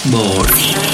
Blackboard.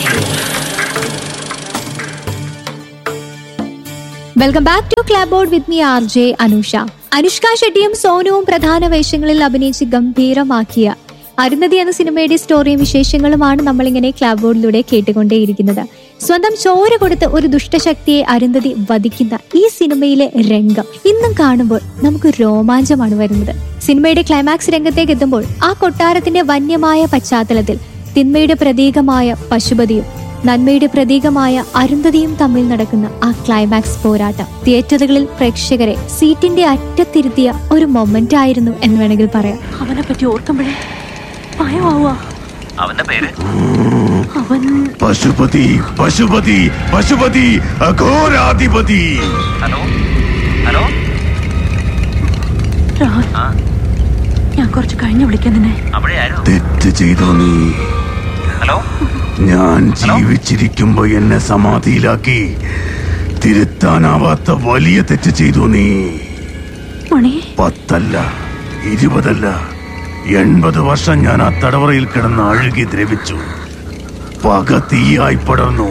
Welcome back to club board with me R J Anusha Anushka ഷെട്ടിയും സോനുവും പ്രധാന വേഷങ്ങളിൽ അഭിനയിച്ച് ഗംഭീരമാക്കിയ അരുന്ധതി എന്ന സിനിമയുടെ സ്റ്റോറിയും വിശേഷങ്ങളുമാണ് നമ്മളിങ്ങനെ ക്ലാബ് ബോർഡിലൂടെ കേട്ടുകൊണ്ടേയിരിക്കുന്നത് സ്വന്തം ചോര കൊടുത്ത് ഒരു ദുഷ്ടശക്തിയെ അരുന്ധതി വധിക്കുന്ന ഈ സിനിമയിലെ രംഗം ഇന്നും കാണുമ്പോൾ നമുക്ക് രോമാഞ്ചമാണ് വരുന്നത് സിനിമയുടെ ക്ലൈമാക്സ് രംഗത്തേക്ക് എത്തുമ്പോൾ ആ കൊട്ടാരത്തിന്റെ വന്യമായ പശ്ചാത്തലത്തിൽ തിന്മയുടെ പ്രതീകമായ പശുപതിയും നന്മയുടെ പ്രതീകമായ അരുന്ധതിയും തമ്മിൽ നടക്കുന്ന ആ ക്ലൈമാക്സ് പോരാട്ടം തിയേറ്ററുകളിൽ പ്രേക്ഷകരെ സീറ്റിന്റെ അറ്റത്തിരുത്തിയ ഒരു മൊമെന്റ് ആയിരുന്നു എന്ന് വേണമെങ്കിൽ പറയാം അവനെ പറ്റി ഓർക്കുമ്പോഴേ ഭയമാവുക അവന്റെ പേര് അവൻ പശുപതി പശുപതി പശുപതി അഘോരാധിപതി ഹലോ ഹലോ രാഹുൽ ആ ഞാൻ കുറച്ച് കഴിഞ്ഞ് വിളിക്കാൻ നിന്നെ അവിടെയാരോ തെറ്റ് ചെയ്തോ നീ ഹലോ ഞാൻ ജീവിച്ചിരിക്കുമ്പോ എന്നെ സമാധിയിലാക്കി തിരുത്താനാവാത്ത വലിയ തെറ്റ് ചെയ്തു നീ മണി പത്തല്ല ഇരുപതല്ല എൺപത് വർഷം ഞാൻ ആ തടവറയിൽ കിടന്ന് അഴുകി ദ്രവിച്ചു പക തീയായി പടർന്നു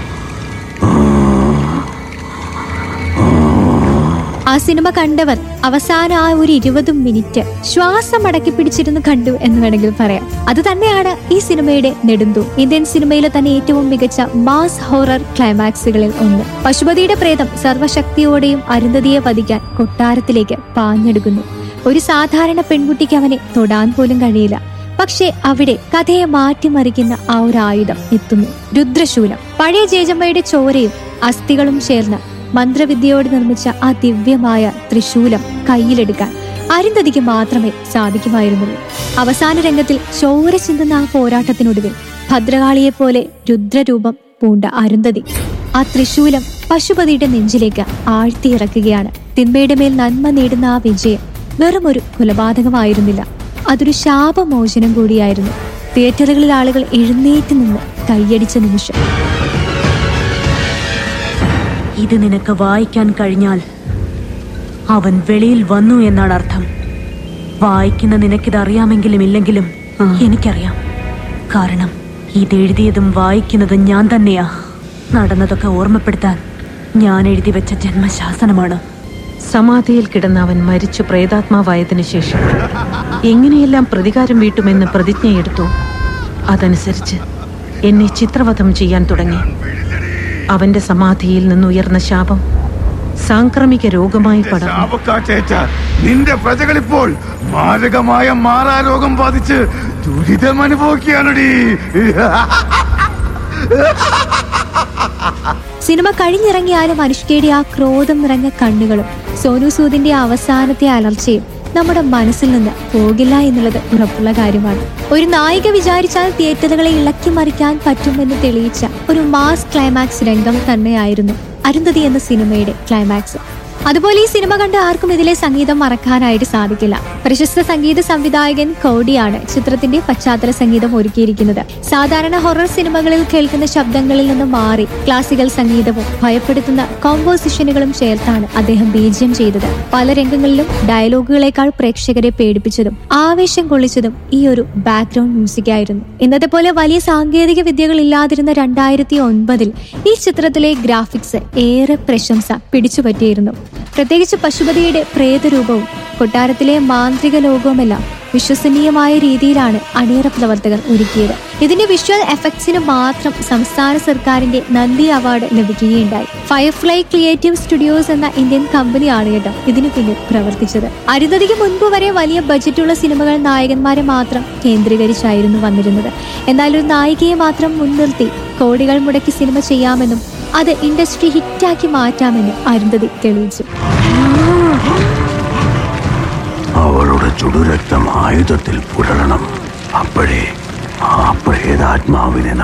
ആ സിനിമ കണ്ടവർ അവസാനം ആ ഒരു ഇരുപത് മിനിറ്റ് ശ്വാസം അടക്കി പിടിച്ചിരുന്ന് കണ്ടു എന്ന് വേണമെങ്കിൽ പറയാം അത് തന്നെയാണ് ഈ സിനിമയുടെ നെടുന്തു ഇന്ത്യൻ സിനിമയിലെ തന്നെ ഏറ്റവും മികച്ച മാസ് ഹൊറർ ക്ലൈമാക്സുകളിൽ ഒന്ന് പശുപതിയുടെ പ്രേതം സർവശക്തിയോടെയും അരുന്ധതിയെ വധിക്കാൻ കൊട്ടാരത്തിലേക്ക് പാഞ്ഞെടുക്കുന്നു ഒരു സാധാരണ പെൺകുട്ടിക്ക് അവനെ തൊടാൻ പോലും കഴിയില്ല പക്ഷേ അവിടെ കഥയെ മാറ്റിമറിക്കുന്ന ആ ഒരു ആയുധം എത്തുന്നു രുദ്രശൂലം പഴയ ജേജമ്മയുടെ ചോരയും അസ്ഥികളും ചേർന്ന് മന്ത്രവിദ്യയോട് നിർമ്മിച്ച ആ ദിവ്യമായ ത്രിശൂലം കയ്യിലെടുക്കാൻ അരുന്ധതിക്ക് മാത്രമേ സാധിക്കുമായിരുന്നുള്ളൂ അവസാന രംഗത്തിൽ ചോര ചിന്തുന്ന ആ പോരാട്ടത്തിനൊടുവിൽ ഭദ്രകാളിയെ പോലെ രുദ്രരൂപം പൂണ്ട അരുന്ധതി ആ ത്രിശൂലം പശുപതിയുടെ നെഞ്ചിലേക്ക് ആഴ്ത്തിയിറക്കുകയാണ് തിന്മയുടെ മേൽ നന്മ നേടുന്ന ആ വിജയം വെറും ഒരു കൊലപാതകമായിരുന്നില്ല അതൊരു ശാപമോചനം കൂടിയായിരുന്നു തിയേറ്ററുകളിൽ ആളുകൾ എഴുന്നേറ്റ് നിന്ന് കൈയടിച്ച നിമിഷം ഇത് നിനക്ക് വായിക്കാൻ കഴിഞ്ഞാൽ അവൻ വെളിയിൽ വന്നു എന്നാണ് അർത്ഥം വായിക്കുന്ന നിനക്കിത് അറിയാമെങ്കിലും ഇല്ലെങ്കിലും എനിക്കറിയാം കാരണം ഇതെഴുതിയതും വായിക്കുന്നതും ഞാൻ തന്നെയാ നടന്നതൊക്കെ ഓർമ്മപ്പെടുത്താൻ ഞാൻ എഴുതി വെച്ച ജന്മശാസനമാണ് സമാധിയിൽ കിടന്ന അവൻ മരിച്ചു പ്രേതാത്മാവായതിനു ശേഷം എങ്ങനെയെല്ലാം പ്രതികാരം വീട്ടുമെന്ന് പ്രതിജ്ഞയെടുത്തു അതനുസരിച്ച് എന്നെ ചിത്രവധം ചെയ്യാൻ തുടങ്ങി അവന്റെ സമാധിയിൽ നിന്നുയർന്ന ശാപം സാംക്രമിക രോഗമായി പടർന്നു ശാപക്കാറ്റേറ്റ നിന്റെ പ്രജകളിപ്പോൾ മാരകമായ മാറാരോഗം ബാധിച്ച് ദുരിതം അനുഭവിക്കുകയാണടി സിനിമ കഴിഞ്ഞിറങ്ങിയാലും അനുഷ്കയുടെ ആ ക്രോധം നിറഞ്ഞ കണ്ണുകളും സോനു സൂദിന്റെ അവസാനത്തെ അലർച്ചയും നമ്മുടെ മനസ്സിൽ നിന്ന് പോകില്ല എന്നുള്ളത് ഉറപ്പുള്ള കാര്യമാണ് ഒരു നായിക വിചാരിച്ചാൽ തിയേറ്ററുകളെ ഇളക്കി മറിക്കാൻ പറ്റുമെന്ന് തെളിയിച്ച ഒരു മാസ് ക്ലൈമാക്സ് രംഗം തന്നെയായിരുന്നു അരുന്ധതി എന്ന സിനിമയുടെ ക്ലൈമാക്സ് അതുപോലെ ഈ സിനിമ കണ്ട് ആർക്കും ഇതിലെ സംഗീതം മറക്കാനായിട്ട് സാധിക്കില്ല പ്രശസ്ത സംഗീത സംവിധായകൻ കോഡിയാണ് ചിത്രത്തിന്റെ പശ്ചാത്തല സംഗീതം ഒരുക്കിയിരിക്കുന്നത് സാധാരണ ഹൊറർ സിനിമകളിൽ കേൾക്കുന്ന ശബ്ദങ്ങളിൽ നിന്ന് മാറി ക്ലാസിക്കൽ സംഗീതവും ഭയപ്പെടുത്തുന്ന കോമ്പോസിഷനുകളും ചേർത്താണ് അദ്ദേഹം ബീജ്യം ചെയ്തത് പല രംഗങ്ങളിലും ഡയലോഗുകളെക്കാൾ പ്രേക്ഷകരെ പേടിപ്പിച്ചതും ആവേശം കൊള്ളിച്ചതും ഈ ഒരു ബാക്ക്ഗ്രൗണ്ട് മ്യൂസിക് ആയിരുന്നു ഇന്നത്തെ പോലെ വലിയ സാങ്കേതിക വിദ്യകൾ ഇല്ലാതിരുന്ന രണ്ടായിരത്തി ഒൻപതിൽ ഈ ചിത്രത്തിലെ ഗ്രാഫിക്സ് ഏറെ പ്രശംസ പിടിച്ചുപറ്റിയിരുന്നു പ്രത്യേകിച്ച് പശുപതിയുടെ പ്രേതരൂപവും കൊട്ടാരത്തിലെ മാന്ത്രിക ലോകവുമെല്ലാം വിശ്വസനീയമായ രീതിയിലാണ് അണിയറ പ്രവർത്തകർ ഒരുക്കിയത് ഇതിന്റെ വിഷ്വൽ എഫക്ട്സിന് മാത്രം സംസ്ഥാന സർക്കാരിന്റെ നന്ദി അവാർഡ് ലഭിക്കുകയുണ്ടായി ഫയർഫ്ലൈ ക്രിയേറ്റീവ് സ്റ്റുഡിയോസ് എന്ന ഇന്ത്യൻ കമ്പനിയാണ് കേട്ടോ ഇതിനു പിന്നിൽ പ്രവർത്തിച്ചത് അരുന്ധതിക്ക് മുൻപ് വരെ വലിയ ബജറ്റുള്ള സിനിമകൾ നായകന്മാരെ മാത്രം കേന്ദ്രീകരിച്ചായിരുന്നു വന്നിരുന്നത് എന്നാൽ ഒരു നായികയെ മാത്രം മുൻനിർത്തി കോടികൾ മുടക്കി സിനിമ ചെയ്യാമെന്നും അത് ഇൻഡസ്ട്രി ഹിറ്റാക്കി മാറ്റാമെന്നും അരുന്ധതി തെളിയിച്ചു അവളുടെ ചുടുരക്തം ആയുധത്തിൽ പുരളണം അപ്പോഴേ ആ പ്രേതാത്മാവിനെ